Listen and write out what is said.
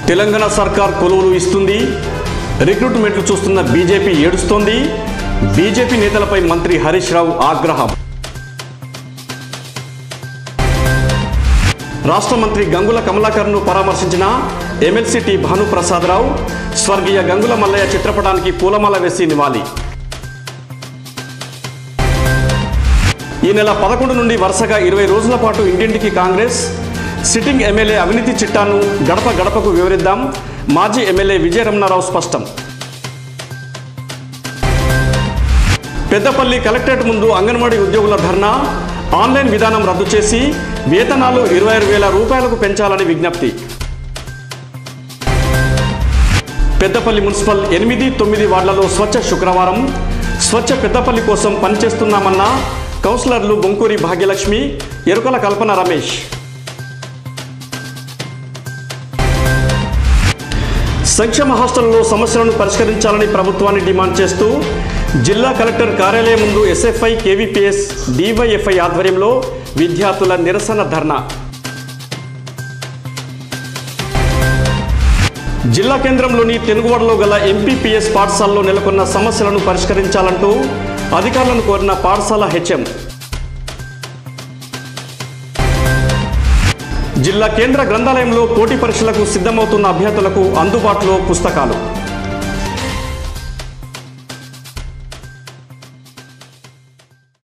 తెలంగాణ సర్కార్ కొలువులు ఇస్తుంది రిక్రూట్మెంట్లు చూస్తున్న బీజేపీ ఏడుస్తోంది బీజేపీ నేతలపై మంత్రి హరీష్ రావు ఆగ్రహం రాష్ట్ర మంత్రి గంగుల కమలాకర్ను పరామర్శించిన ఎమ్మెల్సీ టి భానుప్రసాదరావు స్వర్గీయ గంగుల మల్లయ్య చిత్రపటానికి పూలమాల వేసి నివాళి ఈ నెల పదకొండు నుండి వరుసగా ఇరవై రోజుల పాటు ఇంటింటికి కాంగ్రెస్ సిట్టింగ్ ఎమ్మెల్యే అవినీతి చిట్టాను గడప గడపకు వివరిద్దాం మాజీ ఎమ్మెల్యే విజయరమణారావు స్పష్టం పెద్దపల్లి కలెక్టరేట్ ముందు అంగన్వాడీ ఉద్యోగుల ధర్నా ఆన్లైన్ విధానం రద్దు చేసి వేతనాలు ఇరవై ఆరు వేల రూపాయలకు పెంచాలని విజ్ఞప్తి పెద్దపల్లి మున్సిపల్ ఎనిమిది తొమ్మిది వార్డులలో స్వచ్ఛ శుక్రవారం స్వచ్ఛ పెద్దపల్లి కోసం పనిచేస్తున్నామన్న కౌన్సిలర్లు బొంకూరి భాగ్యలక్ష్మి ఎరుకల కల్పన రమేష్ సంక్షేమ హాస్టల్లో సమస్యలను పరిష్కరించాలని ప్రభుత్వాన్ని డిమాండ్ చేస్తూ జిల్లా కలెక్టర్ కార్యాలయం ముందు ఎస్ఎఫ్ఐ కేవీపీఎస్ డివైఎఫ్ఐ ఆధ్వర్యంలో విద్యార్థుల నిరసన ధర్నా జిల్లా కేంద్రంలోని తెనుగువాడలో గల ఎంపీపీఎస్ పాఠశాలలో నెలకొన్న సమస్యలను పరిష్కరించాలంటూ అధికారులను కోరిన పాఠశాల హెచ్ఎం జిల్లా కేంద్ర గ్రంథాలయంలో పోటీ పరీక్షలకు సిద్ధమవుతున్న అభ్యర్థులకు అందుబాటులో పుస్తకాలు